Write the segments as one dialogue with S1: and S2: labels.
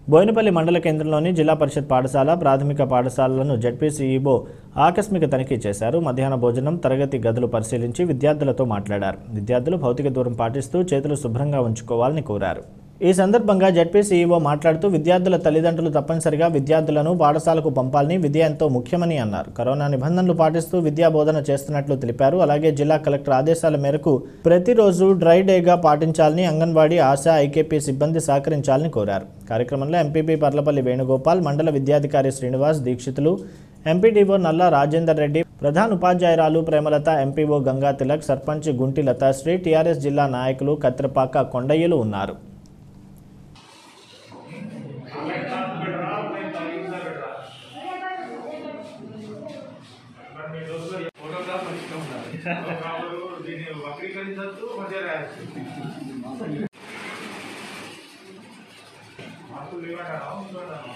S1: బోయినపల్లి మండల కేంద్రంలోని జిల్లా పరిషత్ పాఠశాల ప్రాథమిక పాఠశాలలను జడ్పీ సీఈఓ ఆకస్మిక తనిఖీ చేశారు మధ్యాహ్న భోజనం తరగతి గదులు పరిశీలించి విద్యార్థులతో మాట్లాడారు విద్యార్థులు భౌతిక దూరం పాటిస్తూ చేతులు శుభ్రంగా ఉంచుకోవాలని కోరారు ఈ సందర్భంగా జడ్పీ సీఈఓ మాట్లాడుతూ విద్యార్థుల తల్లిదండ్రులు తప్పనిసరిగా విద్యార్థులను పాఠశాలకు పంపాలని విద్య ఎంతో ముఖ్యమని అన్నారు కరోనా నిబంధనలు పాటిస్తూ విద్యా బోధన చేస్తున్నట్లు తెలిపారు అలాగే జిల్లా కలెక్టర్ ఆదేశాల మేరకు ప్రతిరోజు డ్రై డేగా పాటించాలని అంగన్వాడీ ఆశా ఐకేపీ సిబ్బంది సహకరించాలని కోరారు కార్యక్రమంలో ఎంపీపీ పర్లపల్లి వేణుగోపాల్ మండల విద్యాధికారి శ్రీనివాస్ దీక్షితులు ఎంపీడీఓ నల్లా రాజేందర్ రెడ్డి ప్రధాన ఉపాధ్యాయురాలు ప్రేమలత ఎంపీఓ గంగా తిలక్ సర్పంచ్ గుంటి లతాశ్రీ టీఆర్ఎస్ జిల్లా నాయకులు కత్తిరపాక కొండయ్యలు ఉన్నారు
S2: ఫోటోగ్రాఫ్ మంచిగా ఉండాలి ఫోటోగ్రాఫర్ దీన్ని వక్రీకరించవచ్చు మంచిగా రాయచ్చు మార్కులు లేవంటారా ఉందంటారా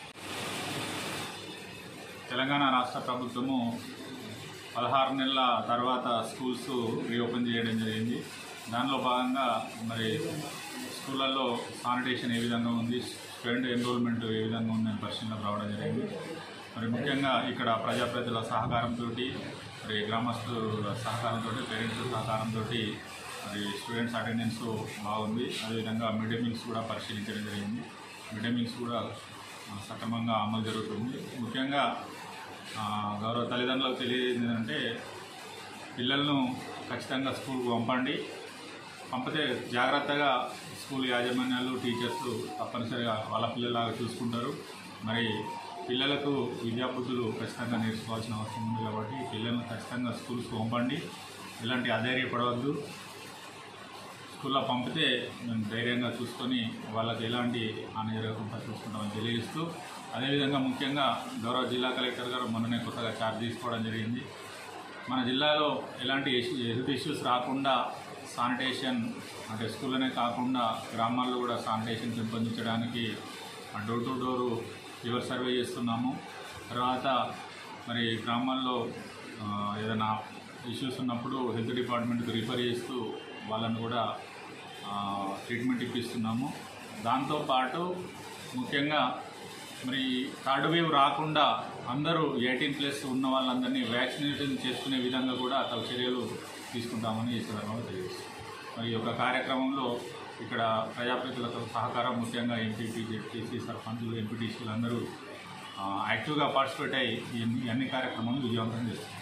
S3: తెలంగాణ రాష్ట్ర ప్రభుత్వము పదహారు నెలల తర్వాత స్కూల్స్ రీఓపెన్ చేయడం జరిగింది దానిలో భాగంగా మరి స్కూళ్ళల్లో శానిటేషన్ ఏ విధంగా ఉంది స్టూడెంట్ ఎన్రోల్మెంట్ ఏ విధంగా ఉందని పరిశీలనకు రావడం జరిగింది మరి ముఖ్యంగా ఇక్కడ ప్రజాప్రతినిధుల సహకారంతో మరి గ్రామస్తుల సహకారంతో పేరెంట్స్ సహకారంతో మరి స్టూడెంట్స్ అటెండెన్స్ బాగుంది అదేవిధంగా మిడ్ డే మీల్స్ కూడా పరిశీలించడం జరిగింది మిడ్ డే మీల్స్ కూడా ఆ, సక్రమంగా అమలు జరుగుతుంది ముఖ్యంగా ఆ, గౌరవ తల్లిదండ్రులకు తెలియజేది ఏంటంటే పిల్లలను ఖచ్చితంగా స్కూల్కి పంపండి పంపితే జాగ్రత్తగా స్కూల్ యాజమాన్యాలు టీచర్స్ తప్పనిసరిగా వాళ్ళ పిల్లలాగా చూసుకుంటారు మరి పిల్లలకు విద్యాబుద్ధులు ఖచ్చితంగా నేర్చుకోవాల్సిన అవసరం ఉంది కాబట్టి పిల్లలను ఖచ్చితంగా స్కూల్స్కి పంపండి ఇలాంటి అధైర్యపడవద్దు స్కూల్లో పంపితే మేము ధైర్యంగా చూసుకొని వాళ్ళకి ఎలాంటి హాని జరగకుండా చూసుకుంటామని తెలియజేస్తూ అదేవిధంగా ముఖ్యంగా గౌరవ జిల్లా కలెక్టర్ గారు మొన్ననే కొత్తగా ఛార్జ్ తీసుకోవడం జరిగింది మన జిల్లాలో ఎలాంటి ఇష్యూ హెల్త్ ఇష్యూస్ రాకుండా శానిటేషన్ అంటే స్కూల్లోనే కాకుండా గ్రామాల్లో కూడా శానిటేషన్ పెంపొందించడానికి door to door fever survey చేస్తున్నాము తర్వాత మరి గ్రామాల్లో ఆ, ఏదైనా ఇష్యూస్ ఉన్నప్పుడు హెల్త్ డిపార్ట్మెంట్కి రిఫర్ చేస్తూ వాళ్ళని కూడా ఆ, ట్రీట్మెంట్ ఇప్పిస్తున్నాము దాంతోపాటు ముఖ్యంగా మరి థర్డ్ వేవ్ రాకుండా అందరూ ఎయిటీన్ ప్లస్ ఉన్న వాళ్ళందరినీ వ్యాక్సినేషన్ చేసుకునే విధంగా కూడా తగు చర్యలు తీసుకుంటామని ఈ సందర్భంగా తెలియజేస్తాం మరి ఈ యొక్క కార్యక్రమంలో ఇక్కడ ప్రజాప్రతినిధులతో సహకారం ముఖ్యంగా ఎంపీపీ జెడ్పీసీ సర్పంచులు ఎంపీటీసీలు అందరూ ఆ, యాక్టివ్గా పార్టిసిపేట్ అయ్యి ఈ అన్ని- ఈ అన్ని కార్యక్రమాలను విజయవంతం చేస్తారు